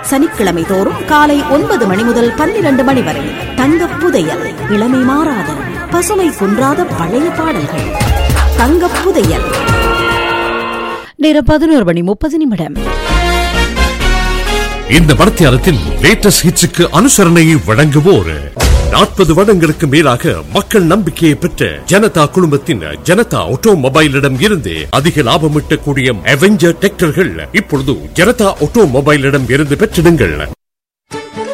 சனிக்கிழமை தோறும் காலை ஒன்பது மணி முதல் பன்னிரண்டு மணி வரை தங்கப் புதையல் இளமை மாறாத பசுமை குன்றாத பழைய பாடல்கள் தங்கப் புதையல் நேரம் பதினோரு மணி முப்பது நிமிடம் இந்த மரத்தியாரத்தில் லேட்டஸ்ட் ஹிட்ஸுக்கு அனுசரணையை வழங்குவோர் நாற்பது வருடங்களுக்கு மேலாக மக்கள் நம்பிக்கையை பெற்ற ஜனதா குழுமத்தின் ஜனதா ஆட்டோமொபைலிடம் இருந்து அதிக லாபம் ஈட்டக்கூடிய அவெஞ்சர் டிராக்டர்கள் இப்பொழுது ஜனதா ஆட்டோமொபைலிடம் இருந்து பெற்றிடுங்கள்